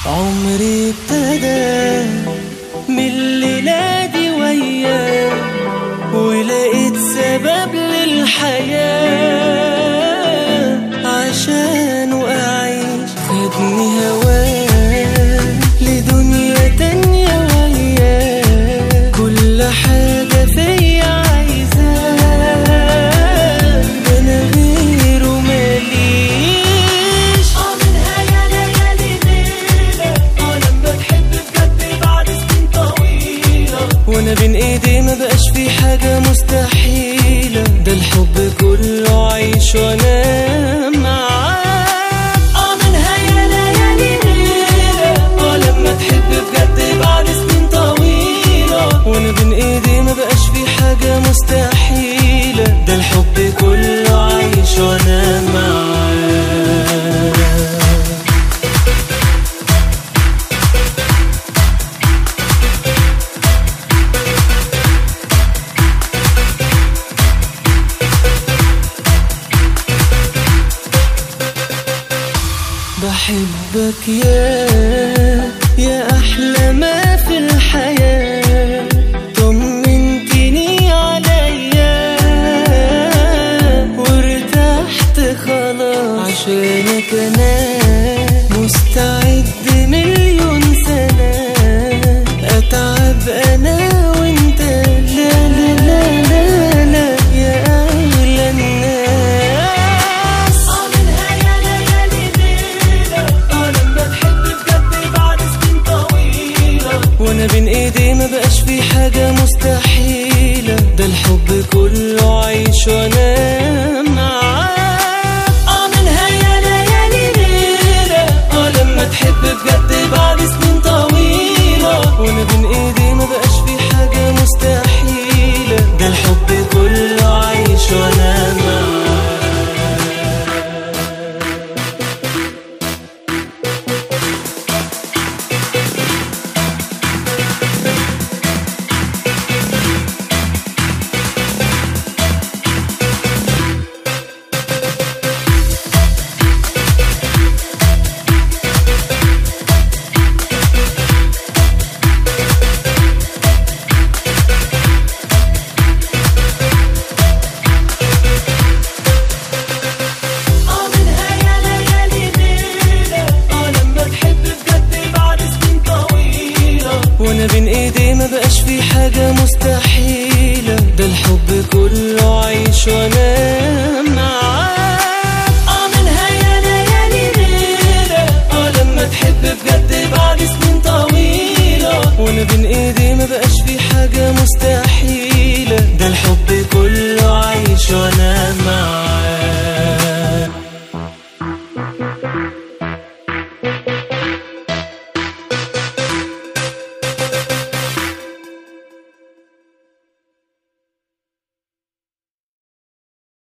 عمري ابتدى من الليلة دي وياه ولقيت سبب للحياة عشان أعيش خدني هواه لدنيا تانية وياه كل حاجة فيا عايزاه ده أنا غيره ماليش اه منها يا ليالي ليلة اه لما تحب بجد بعد سنين طويلة وانا بين ايدي ما بقاش في حاجة مستحيلة ده الحب كله عيش وانا معاك اه منها يا ليالي ليلة اه لما تحب بجد بعد سنين طويلة وانا بين ايدي ما بقاش في حاجة مستحيلة ده الحب كله عيش وانا معاك بحبك يا يا أحلى ما في الحياة طمنتني عليا وارتحت خلاص عشانك أنا مستعد مليون سنة أتعب أنا وأنت لا لا لا لا لا يا أغلى الناس اه منها يا ليالي ليلة اه لما تحب بجد بعد سنين طويلة وانا بين ايدي ما بقاش في حاجة مستحيلة ده الحب كله عيش وانا معاك اه منها يا ليالي ليلة اه لما تحب بجد بعد سنين طويلة وانا بين ايدي ما بقاش في حاجة مستحيلة ده الحب كله عيش وانا معاك اه منها يا ليالي ليلة اه لما تحب بجد بعد سنين طويلة وانا بين ايدي ما بقاش في حاجة مستحيلة ده الحب كله عيش وانا